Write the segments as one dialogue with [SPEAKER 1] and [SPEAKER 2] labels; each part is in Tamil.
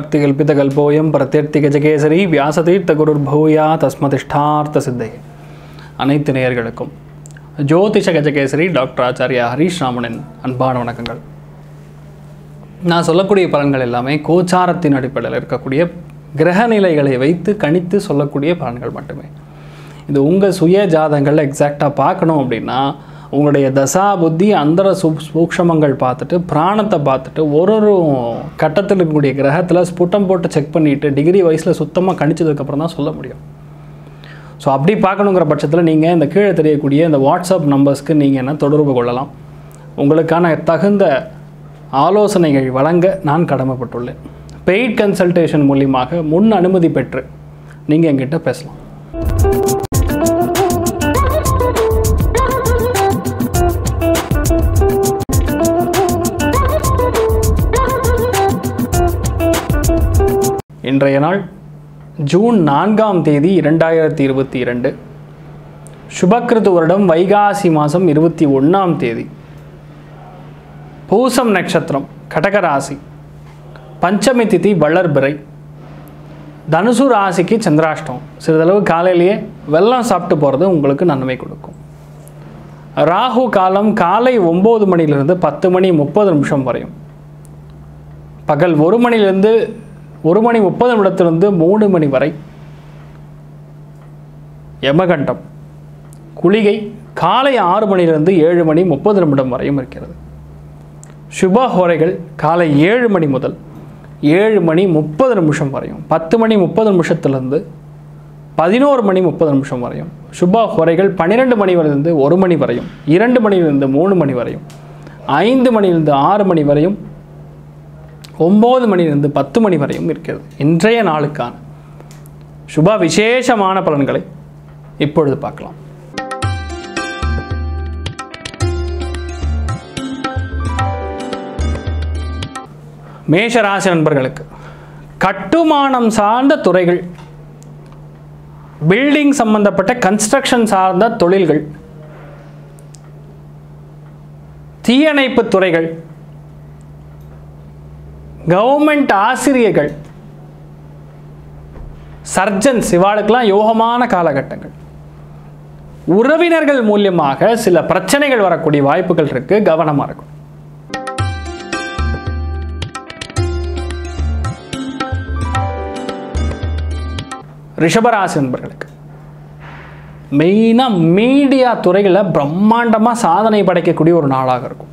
[SPEAKER 1] அர்த்திகல்பிதகல்போயம் பிரத்யர்த்திகஜகேசரி வியாசதீர்த்த குருர் பூயா தஸ்மதிஷ்டார்த்த சித்தை அனைத்து நேயர்களுக்கும் ஜோதிஷ கஜகேசரி டாக்டர் ஆச்சாரியா ஹரீஷ் ராமனின் அன்பான வணக்கங்கள் நான் சொல்லக்கூடிய பலன்கள் எல்லாமே கோச்சாரத்தின் அடிப்படையில் இருக்கக்கூடிய கிரகநிலைகளை வைத்து கணித்து சொல்லக்கூடிய பலன்கள் மட்டுமே இது உங்கள் சுய ஜாதகங்கள் எக்ஸாக்டாக பார்க்கணும் அப்படின்னா உங்களுடைய தசா புத்தி அந்தர சூ சூக்ஷமங்கள் பார்த்துட்டு பிராணத்தை பார்த்துட்டு ஒரு ஒரு கட்டத்தில் இருக்கக்கூடிய கிரகத்தில் ஸ்புட்டம் போட்டு செக் பண்ணிவிட்டு டிகிரி வயசில் சுத்தமாக கணிச்சதுக்கப்புறம் தான் சொல்ல முடியும் ஸோ அப்படி பார்க்கணுங்கிற பட்சத்தில் நீங்கள் இந்த கீழே தெரியக்கூடிய இந்த வாட்ஸ்அப் நம்பர்ஸ்க்கு நீங்கள் என்ன தொடர்பு கொள்ளலாம் உங்களுக்கான தகுந்த ஆலோசனைகள் வழங்க நான் கடமைப்பட்டுள்ளேன் பெய்ட் கன்சல்டேஷன் மூலியமாக முன் அனுமதி பெற்று நீங்கள் என்கிட்ட பேசலாம் இன்றைய நாள் ஜூன் நான்காம் தேதி இரண்டாயிரத்தி இருபத்தி இரண்டு சுபக்கிருது வருடம் வைகாசி மாதம் இருபத்தி ஒன்றாம் தேதி பூசம் நட்சத்திரம் கடகராசி பஞ்சமி திதி வளர்பிறை தனுசு ராசிக்கு சந்திராஷ்டம் சிறிதளவு காலையிலேயே வெள்ளம் சாப்பிட்டு போகிறது உங்களுக்கு நன்மை கொடுக்கும் ராகு காலம் காலை ஒம்பது மணிலிருந்து பத்து மணி முப்பது நிமிஷம் வரையும் பகல் ஒரு மணிலிருந்து ஒரு மணி முப்பது நிமிடத்திலிருந்து மூணு மணி வரை யமகண்டம் குளிகை காலை ஆறு மணிலிருந்து ஏழு மணி முப்பது நிமிடம் வரையும் இருக்கிறது சுப ஹோரைகள் காலை ஏழு மணி முதல் ஏழு மணி முப்பது நிமிஷம் வரையும் பத்து மணி முப்பது நிமிஷத்துலேருந்து பதினோரு மணி முப்பது நிமிஷம் வரையும் சுப ஹோரைகள் பன்னிரெண்டு மணி வரையிலிருந்து ஒரு மணி வரையும் இரண்டு மணியிலிருந்து மூணு மணி வரையும் ஐந்து மணியிலிருந்து ஆறு மணி வரையும் ஒம்பது மணியிலிருந்து பத்து மணி வரையும் இருக்கிறது இன்றைய நாளுக்கான சுப விசேஷமான பலன்களை இப்பொழுது பார்க்கலாம் மேஷராசி நண்பர்களுக்கு கட்டுமானம் சார்ந்த துறைகள் பில்டிங் சம்பந்தப்பட்ட கன்ஸ்ட்ரக்ஷன் சார்ந்த தொழில்கள் தீயணைப்பு துறைகள் கவர்மெண்ட் ஆசிரியர்கள் சர்ஜன்ஸ் இவாளுக்கெல்லாம் யோகமான காலகட்டங்கள் உறவினர்கள் மூலியமாக சில பிரச்சனைகள் வரக்கூடிய வாய்ப்புகள் இருக்கு கவனமாக இருக்கும் ரிஷபராசி நண்பர்களுக்கு மெயினாக மீடியா துறைகளில் பிரம்மாண்டமாக சாதனை படைக்கக்கூடிய ஒரு நாளாக இருக்கும்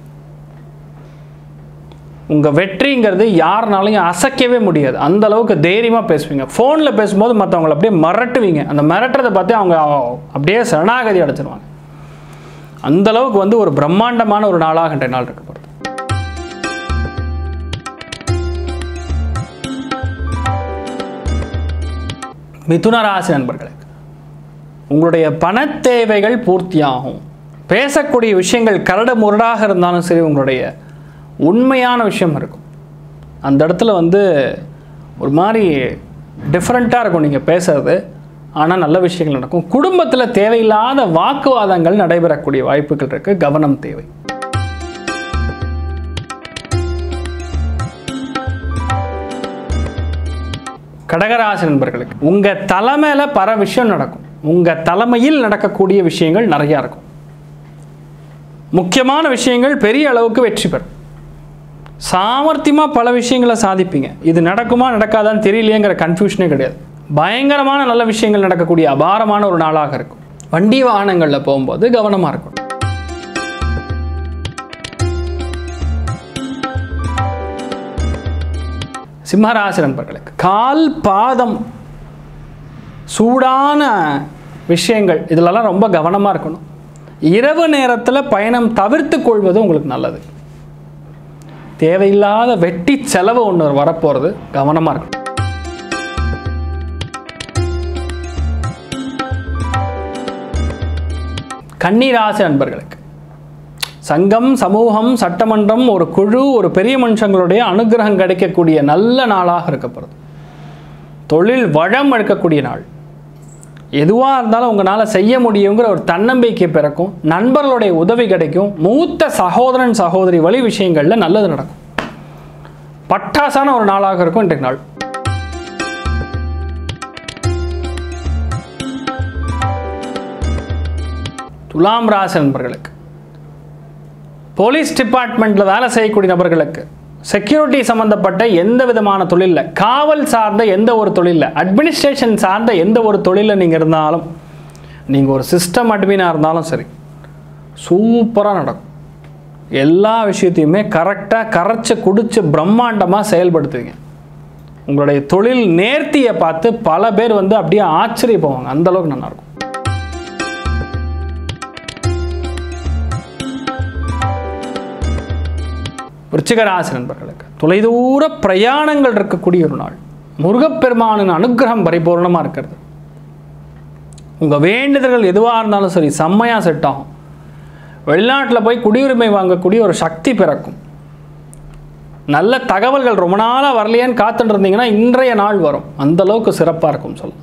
[SPEAKER 1] உங்கள் வெற்றிங்கிறது யாருனாலையும் அசைக்கவே முடியாது அந்த அளவுக்கு தைரியமாக பேசுவீங்க ஃபோனில் பேசும்போது மற்றவங்களை அப்படியே மிரட்டுவீங்க அந்த மிரட்டுறதை பார்த்து அவங்க அப்படியே சரணாகதி அடைச்சிருவாங்க அந்த அளவுக்கு வந்து ஒரு பிரம்மாண்டமான ஒரு நாளாக இன்றைய நாள் இருக்க போகிறது மிதுன ராசி நண்பர்களுக்கு உங்களுடைய பண தேவைகள் பூர்த்தியாகும் பேசக்கூடிய விஷயங்கள் கரடு முரடாக இருந்தாலும் சரி உங்களுடைய உண்மையான விஷயம் இருக்கும் அந்த இடத்துல வந்து ஒரு மாதிரி டிஃப்ரெண்ட்டாக இருக்கும் நீங்கள் பேசுறது ஆனால் நல்ல விஷயங்கள் நடக்கும் குடும்பத்தில் தேவையில்லாத வாக்குவாதங்கள் நடைபெறக்கூடிய வாய்ப்புகள் இருக்குது கவனம் தேவை கடகராசி நண்பர்களுக்கு உங்கள் தலைமையில் பல விஷயம் நடக்கும் உங்கள் தலைமையில் நடக்கக்கூடிய விஷயங்கள் நிறையா இருக்கும் முக்கியமான விஷயங்கள் பெரிய அளவுக்கு வெற்றி பெறும் சாமர்த்தியமாக பல விஷயங்களை சாதிப்பீங்க இது நடக்குமா நடக்காதான்னு தெரியலையேங்கிற கன்ஃபியூஷனே கிடையாது பயங்கரமான நல்ல விஷயங்கள் நடக்கக்கூடிய அபாரமான ஒரு நாளாக இருக்கும் வண்டி வாகனங்களில் போகும்போது கவனமாக இருக்கும் சிம்மராசி நண்பர்களுக்கு கால் பாதம் சூடான விஷயங்கள் இதிலெல்லாம் ரொம்ப கவனமாக இருக்கணும் இரவு நேரத்தில் பயணம் தவிர்த்து கொள்வது உங்களுக்கு நல்லது தேவையில்லாத வெட்டி செலவு ஒன்று வரப்போகிறது கவனமாக இருக்கும் கன்னிராசி நண்பர்களுக்கு சங்கம் சமூகம் சட்டமன்றம் ஒரு குழு ஒரு பெரிய மனுஷங்களுடைய அனுகிரகம் கிடைக்கக்கூடிய நல்ல நாளாக இருக்கப்படுது தொழில் வளம் எடுக்கக்கூடிய நாள் எதுவாக இருந்தாலும் உங்களால் செய்ய முடியுங்கிற ஒரு தன்னம்பிக்கை பிறக்கும் நண்பர்களுடைய உதவி கிடைக்கும் மூத்த சகோதரன் சகோதரி வழி விஷயங்களில் நல்லது நடக்கும் பட்டாசான ஒரு நாளாக இருக்கும் இன்றைக்கு நாள் துலாம் ராசி நண்பர்களுக்கு போலீஸ் டிபார்ட்மெண்ட்டில் வேலை செய்யக்கூடிய நபர்களுக்கு செக்யூரிட்டி சம்மந்தப்பட்ட எந்த விதமான தொழிலில் காவல் சார்ந்த எந்த ஒரு தொழிலில் அட்மினிஸ்ட்ரேஷன் சார்ந்த எந்த ஒரு தொழிலில் நீங்கள் இருந்தாலும் நீங்கள் ஒரு சிஸ்டம் அட்மினாக இருந்தாலும் சரி சூப்பராக நடக்கும் எல்லா விஷயத்தையுமே கரெக்டாக கரைச்சி குடிச்சு பிரம்மாண்டமாக செயல்படுத்துவீங்க உங்களுடைய தொழில் நேர்த்தியை பார்த்து பல பேர் வந்து அப்படியே ஆச்சரியப்படுவாங்க அந்த அளவுக்கு நல்லா இருக்கும் விருச்சிக ராசி நண்பர்களுக்கு தொலைதூர பிரயாணங்கள் இருக்கக்கூடிய ஒரு நாள் முருகப்பெருமானின் அனுகிரகம் பரிபூர்ணமாக இருக்கிறது உங்கள் வேண்டுதல்கள் எதுவாக இருந்தாலும் சரி செம்மையாக செட் ஆகும் வெளிநாட்டில் போய் குடியுரிமை வாங்கக்கூடிய ஒரு சக்தி பிறக்கும் நல்ல தகவல்கள் ரொம்ப நாளாக வரலையேன்னு காத்துட்டு இருந்தீங்கன்னா இன்றைய நாள் வரும் அந்த அளவுக்கு சிறப்பாக இருக்கும் சொல்லலாம்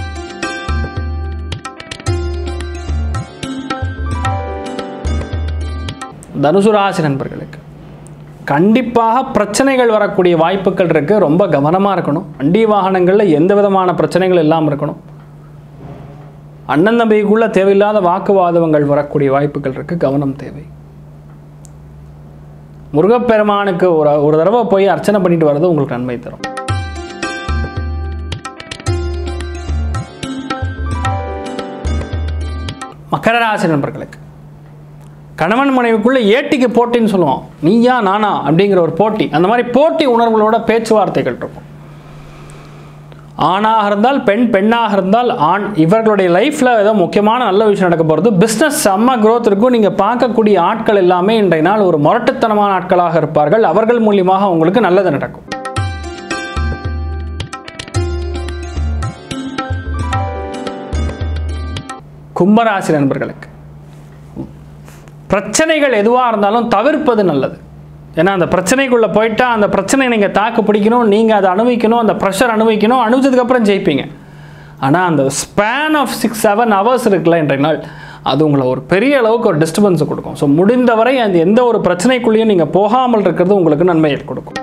[SPEAKER 1] தனுசு ராசி நண்பர்களுக்கு கண்டிப்பாக பிரச்சனைகள் வரக்கூடிய வாய்ப்புகள் இருக்குது ரொம்ப கவனமாக இருக்கணும் வண்டி வாகனங்களில் எந்த விதமான பிரச்சனைகள் இல்லாமல் இருக்கணும் அண்ணன் தம்பிக்குள்ள தேவையில்லாத வாக்குவாதங்கள் வரக்கூடிய வாய்ப்புகள் இருக்குது கவனம் தேவை முருகப்பெருமானுக்கு ஒரு ஒரு தடவை போய் அர்ச்சனை பண்ணிட்டு வர்றது உங்களுக்கு நன்மை தரும் மகர ராசி நண்பர்களுக்கு கணவன் மனைவிக்குள்ள ஏட்டிக்கு போட்டின்னு சொல்லுவோம் நீயா நானா அப்படிங்கிற ஒரு போட்டி அந்த மாதிரி போட்டி உணர்வுகளோட பேச்சுவார்த்தைகள் இருக்கும் ஆணாக இருந்தால் பெண் பெண்ணாக இருந்தால் ஆண் இவர்களுடைய லைஃப்பில் ஏதோ முக்கியமான நல்ல விஷயம் நடக்க போகிறது பிஸ்னஸ் செம்ம growth இருக்கும் நீங்கள் பார்க்கக்கூடிய ஆட்கள் எல்லாமே இன்றைய நாள் ஒரு முரட்டுத்தனமான ஆட்களாக இருப்பார்கள் அவர்கள் மூலியமாக உங்களுக்கு நல்லது நடக்கும் கும்பராசி நண்பர்களுக்கு பிரச்சனைகள் எதுவாக இருந்தாலும் தவிர்ப்பது நல்லது ஏன்னா அந்த பிரச்சனைக்குள்ளே போயிட்டா அந்த பிரச்சனையை நீங்கள் தாக்கு பிடிக்கணும் நீங்கள் அதை அனுபவிக்கணும் அந்த ப்ரெஷர் அனுபவிக்கணும் அனுபவிச்சதுக்கப்புறம் ஜெயிப்பீங்க ஆனால் அந்த span of six seven hours இருக்குல்ல இன்றைய நாள் அது உங்களை ஒரு பெரிய அளவுக்கு ஒரு டிஸ்டர்பன்ஸை கொடுக்கும் ஸோ முடிந்தவரை அந்த எந்த ஒரு பிரச்சனைக்குள்ளேயும் நீங்கள் போகாமல் இருக்கிறது உங்களுக்கு நன்மையை கொடுக்கும்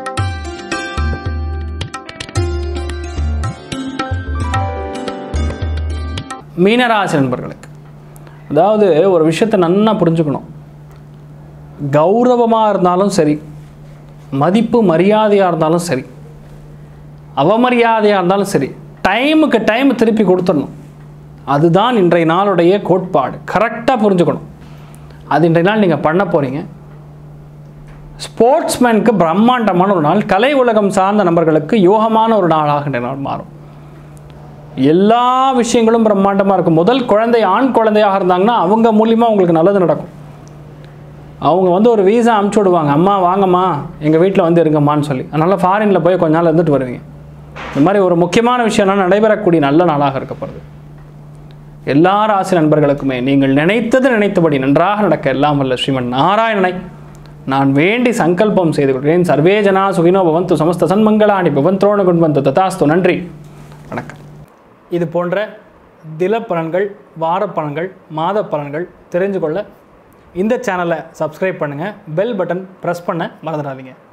[SPEAKER 1] மீனராசி நண்பர்களுக்கு அதாவது ஒரு விஷயத்தை நன்னா புரிஞ்சுக்கணும் கௌரவமாக இருந்தாலும் சரி மதிப்பு மரியாதையாக இருந்தாலும் சரி அவமரியாதையாக இருந்தாலும் சரி டைமுக்கு டைம் திருப்பி கொடுத்துடணும் அதுதான் இன்றைய நாளுடைய கோட்பாடு கரெக்டாக புரிஞ்சுக்கணும் அது இன்றைய நாள் நீங்கள் பண்ண போகிறீங்க ஸ்போர்ட்ஸ்மேனுக்கு பிரம்மாண்டமான ஒரு நாள் கலை உலகம் சார்ந்த நபர்களுக்கு யோகமான ஒரு நாளாக இன்றைய நாள் மாறும் எல்லா விஷயங்களும் பிரம்மாண்டமாக இருக்கும் முதல் குழந்தை ஆண் குழந்தையாக இருந்தாங்கன்னா அவங்க மூலியமாக உங்களுக்கு நல்லது நடக்கும் அவங்க வந்து ஒரு வீசா அமுச்சு விடுவாங்க அம்மா வாங்கம்மா எங்கள் வீட்டில் வந்து இருங்கம்மான்னு சொல்லி அதனால் ஃபாரினில் போய் கொஞ்ச நாள் இருந்துட்டு வருவீங்க இந்த மாதிரி ஒரு முக்கியமான விஷயம்லாம் நடைபெறக்கூடிய நல்ல நாளாக இருக்கப்படுது எல்லா ராசி நண்பர்களுக்குமே நீங்கள் நினைத்தது நினைத்தபடி நன்றாக நடக்க எல்லாம் வல்ல ஸ்ரீமன் நாராயணனை நான் வேண்டி சங்கல்பம் செய்து கொள்கிறேன் சர்வே ஜனா சுகினோ பவந்து சமஸ்த சன்மங்களாணி பவந்தோண குண்பந்து ததாஸ்து நன்றி வணக்கம் இது போன்ற தில பலன்கள் வார பலன்கள் மாத பலன்கள் தெரிஞ்சு கொள்ள இந்த சேனலை சப்ஸ்கிரைப் பண்ணுங்கள் பெல் பட்டன் ப்ரெஸ் பண்ண மறந்துடாதீங்க